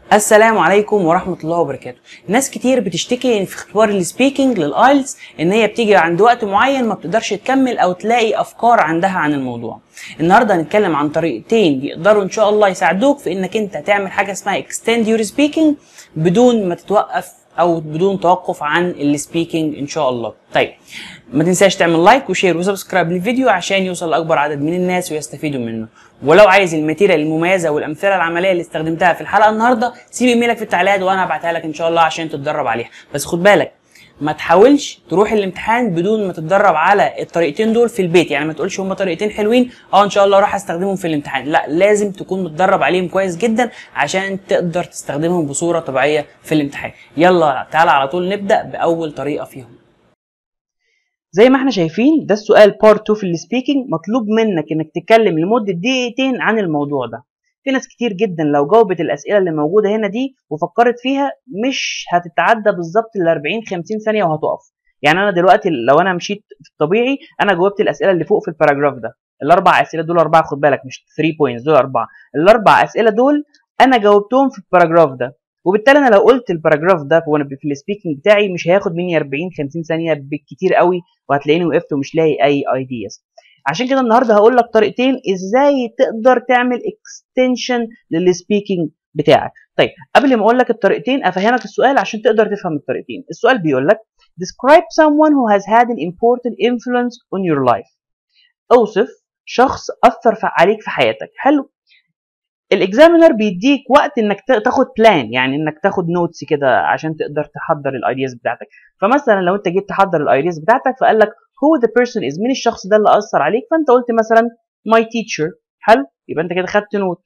السلام عليكم ورحمة الله وبركاته ناس كتير بتشتكي في اختبار السبيكنج للايلتس ان هي بتيجي عند وقت معين ما بتقدرش تكمل او تلاقي افكار عندها عن الموضوع النهارده هنتكلم عن طريقتين يقدروا ان شاء الله يساعدوك في انك انت تعمل حاجه اسمها extend your speaking بدون ما تتوقف او بدون توقف عن السبيكنج ان شاء الله طيب ما تنساش تعمل لايك وشير وسبسكرايب للفيديو عشان يوصل لاكبر عدد من الناس ويستفيدوا منه ولو عايز الماتيريال المميزه والامثله العمليه اللي استخدمتها في الحلقه النهارده سيب ايميلك في التعليقات وانا هبعتها لك ان شاء الله عشان تتدرب عليها بس خد بالك ما تحاولش تروح الامتحان بدون ما تتدرب على الطريقتين دول في البيت يعني ما تقولش هما طريقتين حلوين اه ان شاء الله راح استخدمهم في الامتحان لا لازم تكون متدرب عليهم كويس جدا عشان تقدر تستخدمهم بصوره طبيعيه في الامتحان يلا تعالى على طول نبدا باول طريقه فيهم زي ما احنا شايفين ده السؤال بارت 2 في السبيكنج مطلوب منك انك تتكلم لمده دقيقتين عن الموضوع ده في ناس كتير جدا لو جاوبت الاسئله اللي موجوده هنا دي وفكرت فيها مش هتتعدى بالظبط ال 40 50 ثانيه وهتقف يعني انا دلوقتي لو انا مشيت في الطبيعي انا جاوبت الاسئله اللي فوق في الباراجراف ده الاربع اسئله دول اربعه خد بالك مش 3 بوينتس دول اربعه الاربع اسئله دول انا جاوبتهم في الباراجراف ده وبالتالي انا لو قلت الباراجراف ده وانا في السبيكنج بتاعي مش هياخد مني 40 50 ثانيه بالكتير قوي وهتلاقيني وقفت ومش لاقي اي ايدياز عشان كده النهارده هقول لك طريقتين ازاي تقدر تعمل اكستنشن للسبيكنج بتاعك طيب قبل ما اقول لك الطريقتين افهمك السؤال عشان تقدر تفهم الطريقتين السؤال بيقول لك describe someone who has had an important influence on your life اوصف شخص اثر عليك في حياتك حلو الاكزامينر بيديك وقت انك تاخد بلان يعني انك تاخد نوتس كده عشان تقدر تحضر الايدياز بتاعتك فمثلا لو انت جيت تحضر الايدياز بتاعتك فقال لك who the person is مين الشخص ده اللي اثر عليك فانت قلت مثلا my teacher حلو يبقى انت كده خدت نوت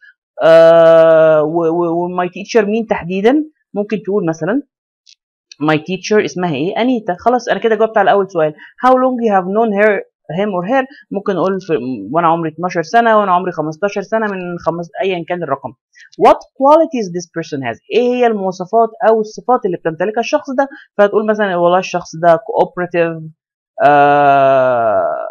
آه وماي تيتشر مين تحديدا ممكن تقول مثلا my teacher اسمها ايه انيتا خلاص انا كده جاوبت على اول سؤال how long you have known her him or her ممكن اقول في وانا عمري 12 سنه وانا عمري 15 سنه من خمس ايا كان الرقم what qualities this person has ايه هي المواصفات او الصفات اللي بتمتلكها الشخص ده فتقول مثلا والله الشخص ده cooperative آه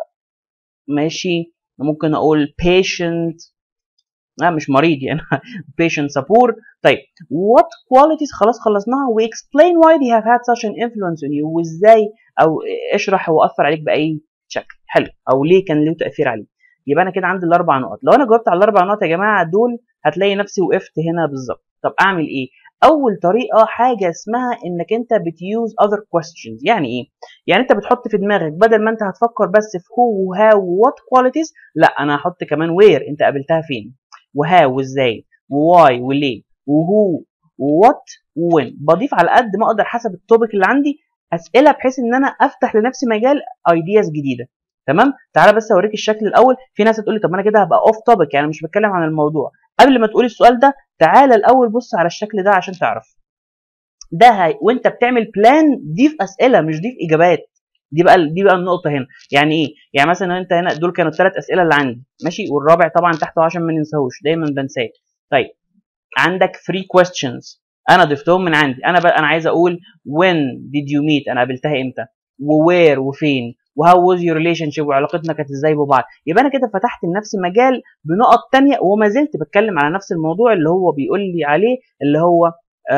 ماشي ممكن اقول patient لا مش مريض يعني patient صبور طيب what qualities خلاص خلصناها و explain why they have had such an influence on you وازاي او اشرح هو اثر عليك باي شكل حلو او ليه كان له تاثير عليه يبقى انا كده عندي الاربع نقط لو انا جاوبت على الاربع نقط يا جماعه دول هتلاقي نفسي وقفت هنا بالظبط طب اعمل ايه اول طريقه حاجه اسمها انك انت بتيوز اذر questions يعني ايه يعني انت بتحط في دماغك بدل ما انت هتفكر بس في هو وهاو وات كواليتيز لا انا هحط كمان وير انت قابلتها فين وهاو وازاي وواي وليه وهو وات وين بضيف على قد ما اقدر حسب التوبيك اللي عندي اسئله بحيث ان انا افتح لنفسي مجال ايدياز جديده تمام تعالى بس اوريك الشكل الاول في ناس هتقول لي طب ما انا كده هبقى اوف توبيك يعني مش بتكلم عن الموضوع قبل ما تقولي السؤال ده تعالى الاول بص على الشكل ده عشان تعرف ده هي وانت بتعمل بلان ضيف اسئله مش ضيف اجابات دي بقى دي بقى النقطه هنا يعني ايه يعني مثلا انت هنا دول كانوا الثلاث اسئله اللي عندي ماشي والرابع طبعا تحته عشان ما ننساهوش دايما بنساه طيب عندك 3 questions انا ضفتهم من عندي انا بقى انا عايز اقول when did you meet انا قابلتها امتى ووير وفين وهاو واز يور ريليشن شيب وعلاقتنا كانت ازاي ببعض يبقى انا كده فتحت لنفسي مجال بنقط تانية وما زلت بتكلم على نفس الموضوع اللي هو بيقول لي عليه اللي هو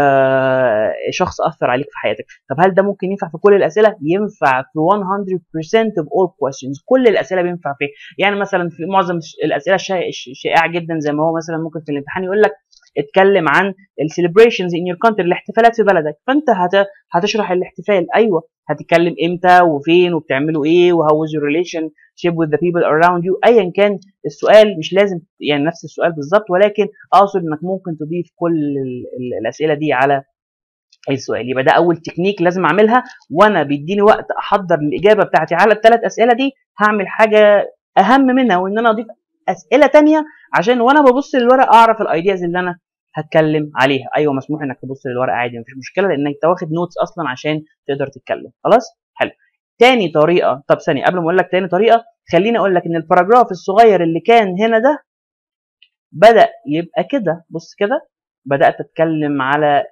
آه شخص اثر عليك في حياتك طب هل ده ممكن ينفع في كل الاسئله ينفع في 100% of all questions كل الاسئله بينفع فيها يعني مثلا في معظم الاسئله الشائعه جدا زي ما هو مثلا ممكن في الامتحان يقول لك اتكلم عن السليبريشنز ان يور كونتري الاحتفالات في بلدك فانت هت... هتشرح الاحتفال ايوه هتتكلم امتى وفين وبتعملوا ايه وهاو واز يور ريليشن شيب وذ ذا بيبل اراوند يو ايا كان السؤال مش لازم يعني نفس السؤال بالظبط ولكن اقصد انك ممكن تضيف كل الاسئله دي على السؤال يبقى ده اول تكنيك لازم اعملها وانا بيديني وقت احضر الاجابه بتاعتي على الثلاث اسئله دي هعمل حاجه اهم منها وان انا اضيف اسئله تانية عشان وانا ببص للورق اعرف الايدياز اللي انا هتكلم عليها ايوه مسموح انك تبص للورق عادي مفيش مشكله لانك انت واخد نوتس اصلا عشان تقدر تتكلم خلاص حلو تاني طريقه طب ثانيه قبل ما اقول لك تاني طريقه خليني اقول لك ان الباراجراف الصغير اللي كان هنا ده بدا يبقى كده بص كده بدات اتكلم على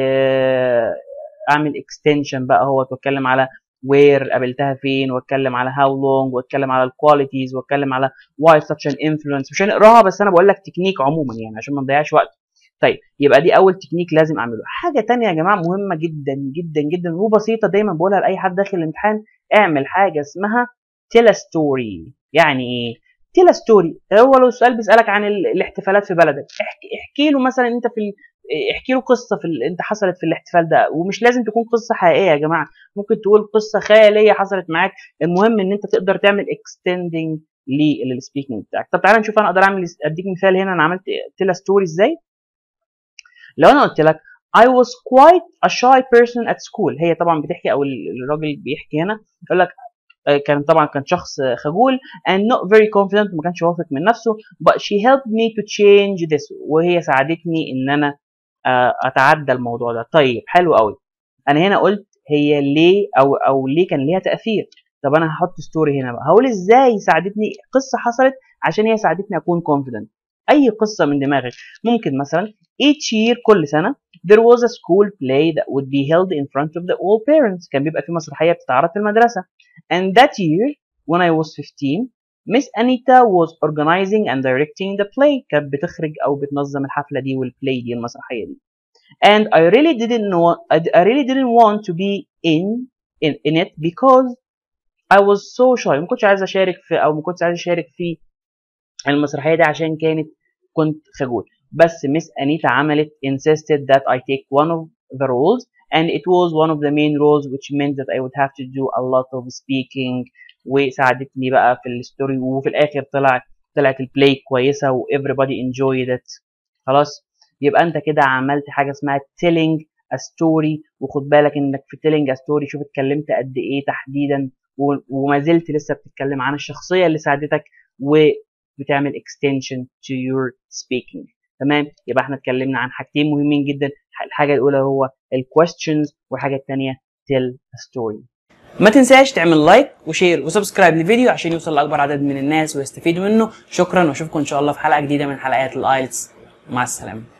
اعمل اكستنشن بقى هو واتكلم على وير قابلتها فين واتكلم على هاو لونج واتكلم على الكواليتيز واتكلم على واي such an influence مش هنقراها بس انا بقول لك تكنيك عموما يعني عشان ما نضيعش وقت طيب يبقى دي اول تكنيك لازم اعمله حاجه تانية يا جماعه مهمه جدا جدا جدا وبسيطه دايما بقولها لاي حد داخل الامتحان اعمل حاجه اسمها تيلا ستوري يعني ايه تيلا ستوري هو لو السؤال بيسالك عن الاحتفالات في بلدك احكي, احكي له مثلا انت في احكي له قصه في ال... انت حصلت في الاحتفال ده ومش لازم تكون قصه حقيقيه يا جماعه ممكن تقول قصه خياليه حصلت معاك المهم ان انت تقدر تعمل اكستندنج للسبيكنج بتاعك طب تعالى نشوف انا اقدر اعمل اديك مثال هنا انا عملت تيلا ستوري ازاي لو انا قلت لك I was quite a shy person at school هي طبعا بتحكي او الراجل بيحكي هنا يقول لك كان طبعا كان شخص خجول and not very confident ما كانش واثق من نفسه but she helped me to change this وهي ساعدتني ان انا اتعدى الموضوع ده طيب حلو قوي انا هنا قلت هي ليه او او ليه كان ليها تاثير طب انا هحط ستوري هنا بقى هقول ازاي ساعدتني قصه حصلت عشان هي ساعدتني اكون confident اي قصه من دماغك ممكن مثلا each year كل سنه there was a school play that would be held in front of the all parents كان بيبقى في مسرحيه بتتعرض في المدرسه and that year when I was 15 Miss Anita was organizing and directing the play كانت بتخرج او بتنظم الحفله دي والبلاي دي المسرحيه دي and I really didn't know I really didn't want to be in in, in it because I was so shy ما كنتش عايز اشارك في او ما كنتش عايز اشارك في المسرحيه دي عشان كانت كنت خجول بس مس انيتا عملت insisted that I take one of the roles and it was one of the main roles which meant that I would have to do a lot of speaking وساعدتني بقى في الستوري وفي الاخر طلع طلعت البلاي كويسه و everybody enjoyed it خلاص يبقى انت كده عملت حاجه اسمها telling a story وخد بالك انك في telling a story شوف اتكلمت قد ايه تحديدا وما زلت لسه بتتكلم عن الشخصيه اللي ساعدتك وبتعمل extension to your speaking تمام يبقى احنا اتكلمنا عن حاجتين مهمين جدا الحاجه الاولى هو الكويستشنز والحاجه الثانيه tell a story ما تنساش تعمل لايك وشير وسبسكرايب للفيديو عشان يوصل لاكبر عدد من الناس ويستفيدوا منه شكرا واشوفكم ان شاء الله في حلقه جديده من حلقات الايلتس مع السلامه